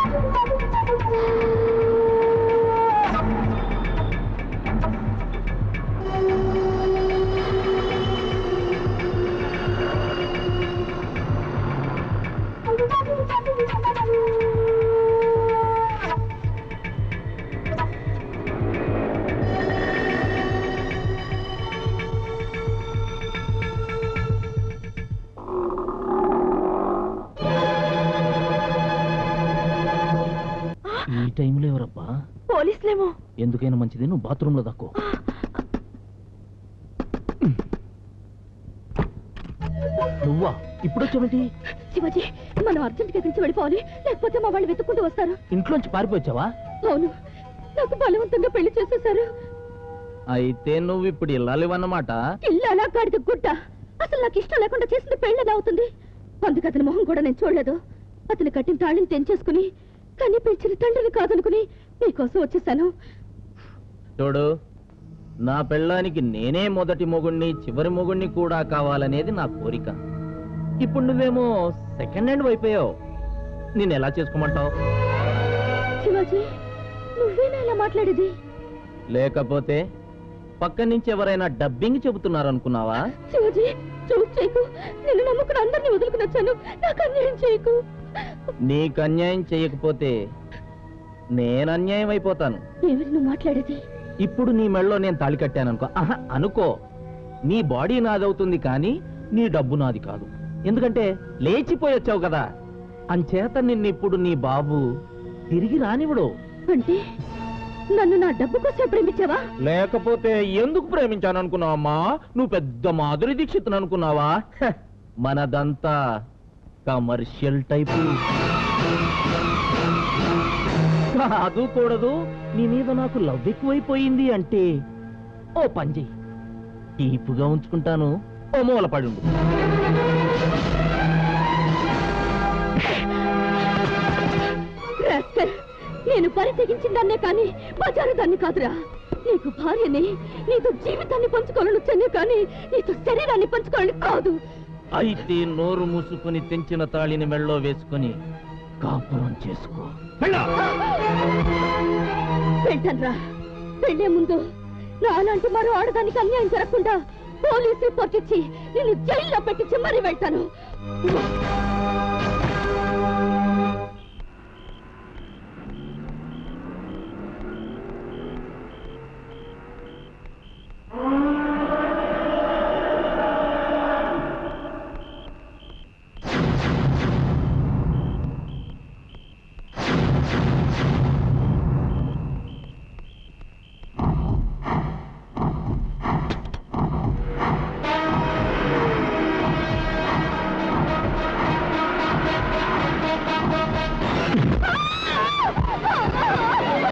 ఈ టైంలో ఎవరబ్బా పోలీసులేమో ఎందుకైనా మంచిది నువ్వు బాత్రూమ్ లో దక్కో నువ్వా ఇప్పుడు వచ్చావేంటి శివాజీ మనం అర్జెంట్గా ఇక్కడి నుంచి వెళ్ళిపోవాలి లేకపోతే మా వాళ్ళు వెతుక్కుంటూ వస్తారు ఇంట్లోంచి పారిపోవచ్చావా అవును నాకు బలవంతంగా పెళ్లి చేసేశారు అయితే నువ్వు ఇప్పుడు ఇల్లాలివన్నమాట ఇల్లాలా గాడిద గుడ్డ అసలు నాకు ఇష్టం లేకుండా చేసిన పెళ్లి ఎలా అవుతుంది అందుకు అతని మొహం కూడా నేను చూడలేదు అతని కట్టిన తాళిని తెంచేసుకుని కానీ పెంచిన తండ్రిని కాదనుకుని మీకోసం వచ్చేసాను చూడు నా పెళ్ళానికి నేనే మొదటి మొగుణ్ణి చివరి మొగుణ్ణి కూడా కావాలనేది నా కోరిక ఇప్పుడు నువ్వేమో సెకండ్ హ్యాండ్ అయిపోయావు నేను ఎలా చేసుకోమంటావు శివాజీ నువ్వేనా ఇలా మాట్లాడేది లేకపోతే పక్క నుంచి ఎవరైనా డబ్బింగ్ చెబుతున్నారనుకున్నావా శివాజీ చూప్ చేయకు నేను నమ్ముకుని అందరినీ వదులుకుని వచ్చాను నాకు అన్యాయం చేయకు నీకు అన్యాయం చేయకపోతే నేను అన్యాయం అయిపోతాను ఏమిటి నువ్వు మాట్లాడేది ఇప్పుడు నీ మెళ్ళలో నేను తాళి కట్టాననుకో ఆహా అనుకో నీ బాడీ నాదవుతుంది కానీ నీ డబ్బు నాది కాదు ఎందుకంటే లేచిపోయి వచ్చావు కదా అంచేత నిన్ను ఇప్పుడు నీ బాబు తిరిగి రానివ్వడు అంటే నన్ను నా డబ్బు కోసం ప్రేమించావా లేకపోతే ఎందుకు ప్రేమించాను అనుకున్నావమ్మా నువ్వు పెద్ద మాధురి దీక్షితుని అనుకున్నావా హ, మనదంతా కమర్షియల్ టైపు కాదు కూడదు నీ మీద నాకు లవ్ ఎక్కువైపోయింది అంటే ఓ పంజి ఈపుగా ఉంచుకుంటాను ఓ మూలపడి ఉండు రాస్కల్, నేను పని తెగించిన దాన్నే కానీ బజారు దాన్ని కాదురా నీకు భార్యని నీతో జీవితాన్ని పంచుకోవాలని వచ్చానే కానీ నీతో శరీరాన్ని పంచుకోవాలని కాదు అయితే నోరు మూసుకుని తెంచిన తాళిని మెళ్ళో వేసుకుని కాపురం చేసుకో వెళ్ళు. వెళ్తాన్రా వెళ్లే ముందు నా అలాంటి మరో ఆడదానికి అన్యాయం జరగకుండా పోలీస్ రిపోర్ట్ ఇచ్చి నిన్ను జైల్లో పెట్టించి మరీ వెళ్తాను